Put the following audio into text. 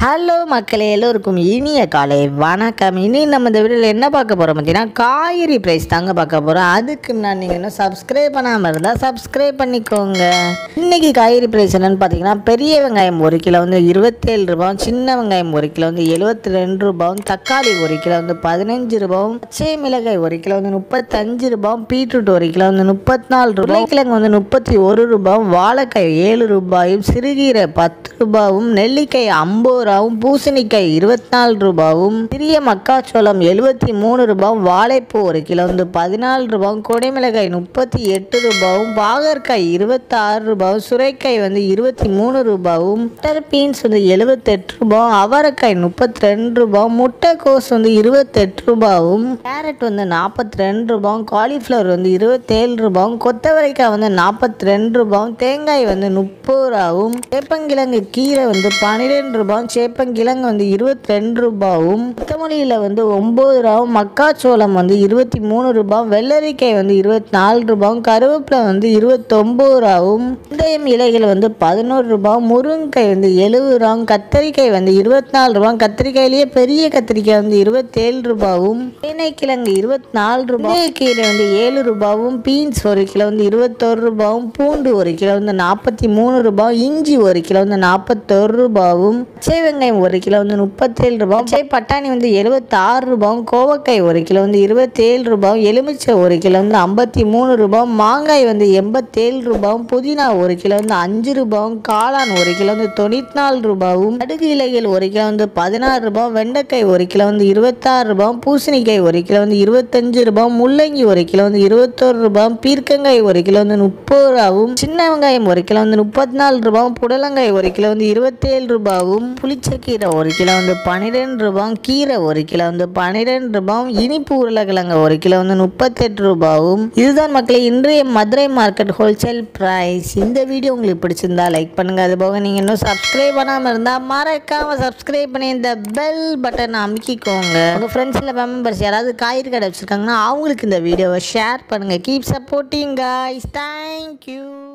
hello மக்களே எல்லோருக்கும் இனிய காலை வணக்கம் இனி நம்ம இந்த வீடியோவில் என்ன பார்க்க போகிறோம் பார்த்தீங்கன்னா காய்கறி ப்ரைஸ் தாங்க பார்க்க போகிறோம் அதுக்கு நான் நீங்கள் இன்னும் சப்ஸ்கிரைப் பண்ணாமல் இருந்தால் சப்ஸ்கிரைப் பண்ணிக்கோங்க இன்னைக்கு காய்கறி ப்ரைஸ் என்னன்னு பார்த்தீங்கன்னா பெரிய வெங்காயம் ஒரு கிலோ வந்து இருபத்தேழு ரூபாயும் சின்ன வெங்காயம் ஒரு கிலோ வந்து எழுபத்தி ரெண்டு ரூபாயும் தக்காளி ஒரு கிலோ வந்து பதினஞ்சு ரூபாயும் பச்சை மிளகாய் ஒரு கிலோ வந்து முப்பத்தஞ்சு ரூபாயும் பீட்ரூட் ஒரு கிலோ வந்து முப்பத்தி நாலு ரூபாய் உருளைக்கிழங்கு வந்து முப்பத்தி ஒரு ரூபாயும் வாழைக்காய் ஏழு ரூபாயும் சிறுகீரை பத்து ரூபாயும் நெல்லிக்காய் ஐம்பது ரூபாவும் பூசணிக்காய் இருபத்தி நாலு ரூபாவும் சிறிய மக்காச்சோளம் எழுபத்தி மூணு ரூபாயும் வாழைப்பூ ஒரு கிலோ வந்து பதினாலு ரூபாயும் கொடைமிளகாய் முப்பத்தி எட்டு ரூபாயும் பாகற்காய் இருபத்தாறு ரூபாயும் சுரைக்காய் வந்து இருபத்தி மூணு ரூபாயும் பட்டர் பீன்ஸ் வந்து எழுபத்தெட்டு ரூபாயும் அவரைக்காய் முப்பத்தி ரெண்டு ரூபாயும் முட்டைக்கோஸ் வந்து இருபத்தெட்டு ரூபாயும் கேரட் வந்து நாற்பத்தி ரெண்டு ரூபாயும் காலிஃப்ளவர் வந்து இருபத்தேழு ரூபாயும் கொத்தவரைக்காய் வந்து நாற்பத்தி ரெண்டு ரூபாயும் தேங்காய் வந்து முப்பது ரூபாவும் சேப்பங்கிழங்கு கீரை வந்து பன்னிரெண்டு ரூபாயும் சேப்பங்கிழங்கு வந்து இருபத்தி ரெண்டு ரூபாயும் கொத்தமல்லியில் வந்து ஒம்பது ரூபாயும் மக்காச்சோளம் வந்து இருபத்தி மூணு ரூபாயும் வெள்ளரிக்காய் வந்து இருபத்தி நாலு ரூபாயும் கருவேப்பிலை வந்து இருபத்தொம்பது ரூபாயும் வெந்தயம் இலைகள் வந்து பதினோரு ரூபாயும் முருங்கைக்காய் வந்து எழுபது ரூபாயும் கத்தரிக்காய் வந்து இருபத்தி நாலு ரூபாயும் கத்திரிக்காயிலேயே பெரிய கத்திரிக்காய் வந்து இருபத்தேழு ரூபாயும் கிழங்கு இருபத்தி நாலு ரூபாய் கீரை வந்து ஏழு ரூபாயும் பீன்ஸ் ஒரு கிலோ வந்து இருபத்தோரு ரூபாயும் பூண்டு ஒரு கிலோ வந்து நாற்பத்தி மூணு ரூபாயும் இஞ்சி ஒரு கிலோ வந்து நாற்பத்தோரு ரூபாயும் பச்சை வெங்காயம் ஒரு கிலோ வந்து முப்பத்தேழு ரூபாயும் பச்சை பட்டாணி வந்து எழுபத்தாறு ரூபாயும் கோவக்காய் ஒரு கிலோ வந்து இருபத்தேழு ரூபாயும் எலுமிச்சை ஒரு கிலோ வந்து ஐம்பத்தி மூணு ரூபாயும் மாங்காய் வந்து எண்பத்தேழு ரூபாயும் புதினா ஒரு கிலோ வந்து அஞ்சு ரூபாயும் காளான் ஒரு கிலோ வந்து தொண்ணூத்தி நாலு ரூபாயும் கடுகு இலைகள் ஒரு கிலோ வந்து பதினாறு ரூபாயும் வெண்டைக்காய் ஒரு கிலோ வந்து இருபத்தாறு ரூபாயும் பூசணிக்காய் ஒரு கிலோ வந்து இருபத்தஞ்சு ரூபாயும் முள்ளங்கி ஒரு கிலோ வந்து இருபத்தோரு ரூபாயும் பீர்க்கங்காய் ஒரு கிலோ வந்து முப்பது ரூபாவும் சின்ன வெங்காயம் ஒரு கிலோ வந்து முப்பத்தி நாலு ரூபாயும் புடலங்காய் ஒரு கிலோ வந்து இருபத்தேழு ரூபாவும் புளிச்சக்கீரை ஒரு கிலோ வந்து பன்னிரெண்டு ரூபாயும் கீரை ஒரு கிலோ வந்து பன்னிரெண்டு ரூபாயும் இனிப்பு உருளைக்கிழங்கு ஒரு கிலோ வந்து முப்பத்தெட்டு ரூபாவும் இதுதான் மக்களே இன்றைய மதுரை மார்க்கெட் ஹோல்சேல் பிரைஸ் இந்த வீடியோ உங்களுக்கு பிடிச்சிருந்தா லைக் பண்ணுங்க அது போக நீங்கள் இன்னும் சப்ஸ்கிரைப் பண்ணாமல் இருந்தால் மறக்காம சப்ஸ்கிரைப் பண்ணி இந்த பெல் பட்டனை அமுக்கிக்கோங்க உங்கள் ஃப்ரெண்ட்ஸில் மெம்பர்ஸ் யாராவது காய்கறி கடை வச்சுருக்காங்கன்னா அவங்களுக்கு இந்த வீடியோவை ஷேர் பண்ணுங்கள் கீப் சப்போர்ட்டிங் காய்ஸ் தேங்க்யூ